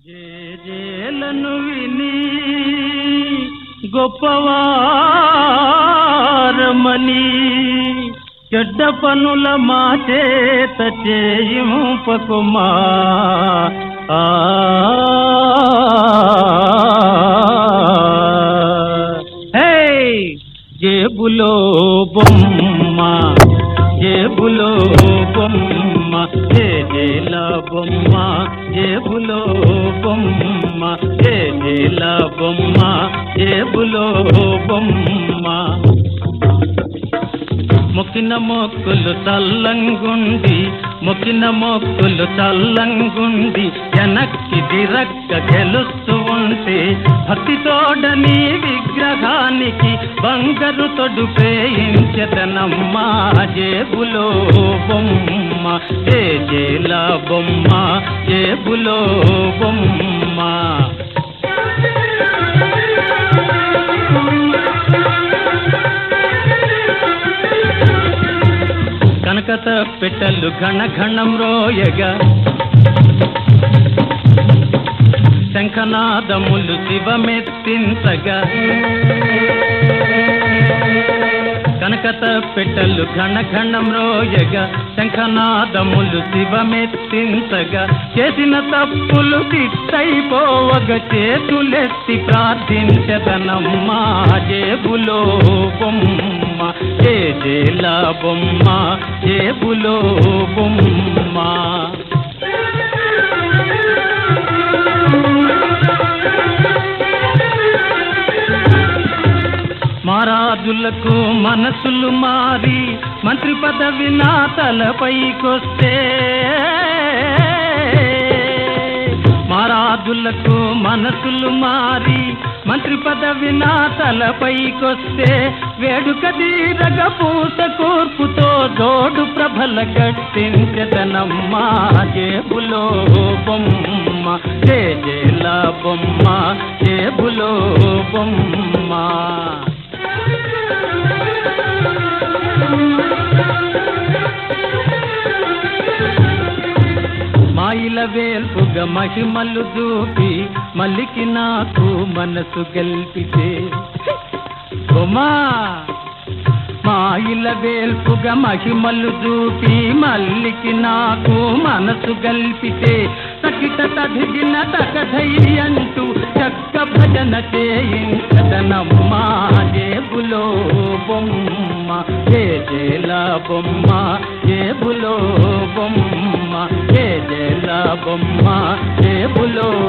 జేజేలను విని గొప్పవారమని చెడ్డ పనుల మా చేత చేయింపకుమా ఆ హే జేబులో బొమ్మ జేబులో బొమ్మ జేజేల బొమ్మ జేబులో బొమ్మ జేజేల బొమ్మ జేబులో బొమ్మ మొక్కిన మొక్కులు చల్లంగుండి మొక్కిన మొక్కులు చల్లంగుండి వెనక్కి దిరక్క గెలుస్తూ ఉంటే భక్తితోడని విగ్రహానికి బంగారు తొడుపేయించదనమ్మా జేబులో బొమ్మ ఏ జేల బొమ్మ జేబులో బొమ్మ కనకత పెట్టలు ఘన ఘనం రోయగా శంఖనాదములు శివమెత్తించగా కనకత పెట్టలు ఘన ఘనం రోయగా శంఖనాదములు శివమెత్తించగా చేసిన తప్పులు తిట్టయిపోవగ చేతులెత్తి ప్రార్థించదనమ్మా జేబులో బొమ్మ ఏ జేల బొమ్మ జేబులో బొమ్మ మారాజులకు మనసులు మారి మంత్రి పదవి నా తలపైకొస్తే మారాజులకు మనసులు మారి మంత్రి పదవి నా తలపైకొస్తే వేడుక తీరగ పూస కూర్పుతో జోడు ప్రభల కట్టించదనమ్మా జేబులో బొమ్మ జే జేల బొమ్మ జేబులో బొమ్మ మాయిల వేల్పుగా మహిమలు దూపి మల్లికి నాకు మనసు గెల్పితే ఉమా మాయిల వేల్పుగా మహిమలు దూపి మల్లికి నాకు మనసు గల్పితే తకిట తదిగిన తకధై అంటూ చక్క భజన చేయించదనమ్మా జేబులో బొమ్మ ఏ జేల బొమ్మ జేబులో బొమ్మ ఏ జేల బొమ్మ జేబులో